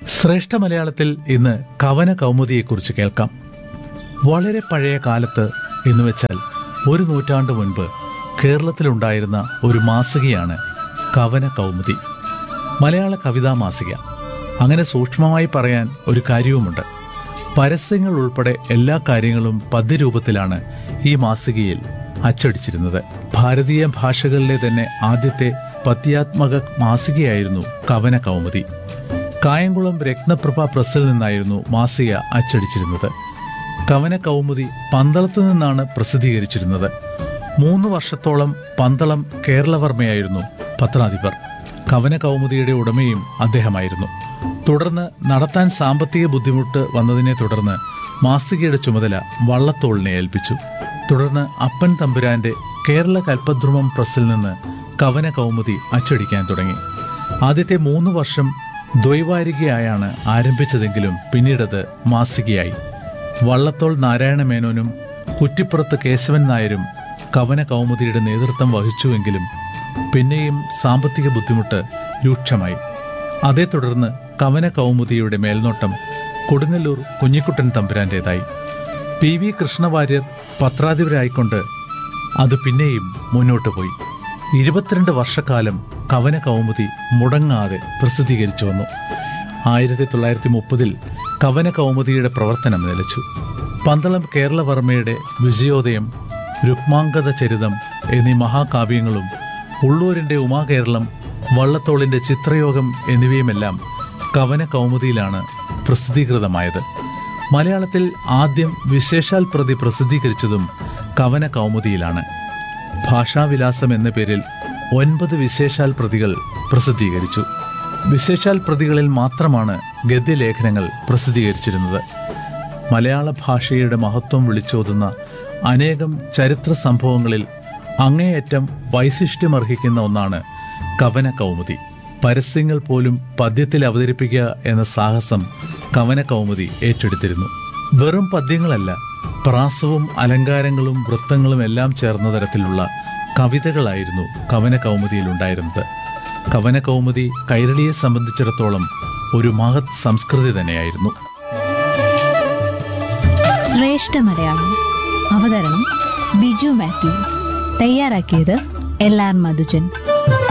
ശ്രേഷ്ഠ മലയാളത്തിൽ ഇന്ന് കവന കൗമുദിയെക്കുറിച്ച് കേൾക്കാം വളരെ പഴയ കാലത്ത് എന്ന് വെച്ചാൽ ഒരു നൂറ്റാണ്ട് മുൻപ് കേരളത്തിലുണ്ടായിരുന്ന ഒരു മാസികയാണ് കവന കൗമുദി മലയാള കവിതാ മാസിക അങ്ങനെ സൂക്ഷ്മമായി പറയാൻ ഒരു കാര്യവുമുണ്ട് പരസ്യങ്ങൾ ഉൾപ്പെടെ എല്ലാ കാര്യങ്ങളും പദ്യരൂപത്തിലാണ് ഈ മാസികയിൽ അച്ചടിച്ചിരുന്നത് ഭാരതീയ ഭാഷകളിലെ തന്നെ ആദ്യത്തെ പദ്യാത്മക മാസികയായിരുന്നു കവന കൗമുദി കായംകുളം രത്നപ്രഭ പ്രസിൽ നിന്നായിരുന്നു മാസിക അച്ചടിച്ചിരുന്നത് കവന കൗമുദി പന്തളത്ത് നിന്നാണ് പ്രസിദ്ധീകരിച്ചിരുന്നത് മൂന്ന് വർഷത്തോളം പന്തളം കേരളവർമ്മയായിരുന്നു പത്രാധിപർ കവന കൗമുദിയുടെ ഉടമയും അദ്ദേഹമായിരുന്നു തുടർന്ന് നടത്താൻ സാമ്പത്തിക ബുദ്ധിമുട്ട് വന്നതിനെ തുടർന്ന് മാസികയുടെ ചുമതല വള്ളത്തോളിനെ ഏൽപ്പിച്ചു തുടർന്ന് അപ്പൻ തമ്പുരാന്റെ കേരള കൽപ്പദ്രുമം പ്രസിൽ നിന്ന് കവന കൗമുദി അച്ചടിക്കാൻ തുടങ്ങി ആദ്യത്തെ മൂന്ന് വർഷം ദ്വൈവാരികയായാണ് ആരംഭിച്ചതെങ്കിലും പിന്നീടത് മാസികയായി വള്ളത്തോൾ നാരായണ മേനോനും കുറ്റിപ്പുറത്ത് കേശവൻ നായരും കവന കൗമുദിയുടെ നേതൃത്വം വഹിച്ചുവെങ്കിലും പിന്നെയും സാമ്പത്തിക ബുദ്ധിമുട്ട് രൂക്ഷമായി അതേ തുടർന്ന് കവന കൗമുദിയുടെ മേൽനോട്ടം കൊടുങ്ങല്ലൂർ കുഞ്ഞിക്കുട്ടൻ തമ്പുരാന്റേതായി പി വി കൃഷ്ണവാര്യർ പത്രാധിപരായിക്കൊണ്ട് അത് പിന്നെയും മുന്നോട്ടു പോയി ഇരുപത്തിരണ്ട് വർഷക്കാലം കവന കൗമുദി മുടങ്ങാതെ പ്രസിദ്ധീകരിച്ചു വന്നു ആയിരത്തി തൊള്ളായിരത്തി മുപ്പതിൽ കവന കൗമുദിയുടെ പ്രവർത്തനം നിലച്ചു പന്തളം കേരളവർമ്മയുടെ വിജയോദയം രുക്മാംഗത ചരിതം എന്നീ മഹാകാവ്യങ്ങളും ഉള്ളൂരിന്റെ ഉമാകേരളം വള്ളത്തോളിന്റെ ചിത്രയോഗം എന്നിവയുമെല്ലാം കവന കൗമുദിയിലാണ് പ്രസിദ്ധീകൃതമായത് മലയാളത്തിൽ ആദ്യം വിശേഷാൽ പ്രതി പ്രസിദ്ധീകരിച്ചതും കവന കൗമുദിയിലാണ് ഭാഷാവിലാസം എന്ന പേരിൽ ഒൻപത് വിശേഷാൽ പ്രതികൾ പ്രസിദ്ധീകരിച്ചു വിശേഷാൽ പ്രതികളിൽ മാത്രമാണ് ഗദ്യലേഖനങ്ങൾ പ്രസിദ്ധീകരിച്ചിരുന്നത് മലയാള ഭാഷയുടെ മഹത്വം വിളിച്ചോതുന്ന അനേകം ചരിത്ര സംഭവങ്ങളിൽ അങ്ങേയറ്റം വൈശിഷ്ട്യമർഹിക്കുന്ന ഒന്നാണ് കവന കൗമുദി പരസ്യങ്ങൾ പോലും പദ്യത്തിൽ അവതരിപ്പിക്കുക എന്ന സാഹസം കവന കൗമുദി ഏറ്റെടുത്തിരുന്നു വെറും പദ്യങ്ങളല്ല പ്രാസവും അലങ്കാരങ്ങളും വൃത്തങ്ങളും എല്ലാം ചേർന്ന തരത്തിലുള്ള കവിതകളായിരുന്നു കവന കൗമുദിയിൽ ഉണ്ടായിരുന്നത് കവന കൗമുദി കൈരളിയെ സംബന്ധിച്ചിടത്തോളം ഒരു മഹത് സംസ്കൃതി തന്നെയായിരുന്നു ശ്രേഷ്ഠ മലയാളം അവതരണം ബിജു മാത്യു തയ്യാറാക്കിയത് എൽ ആർ മധുജൻ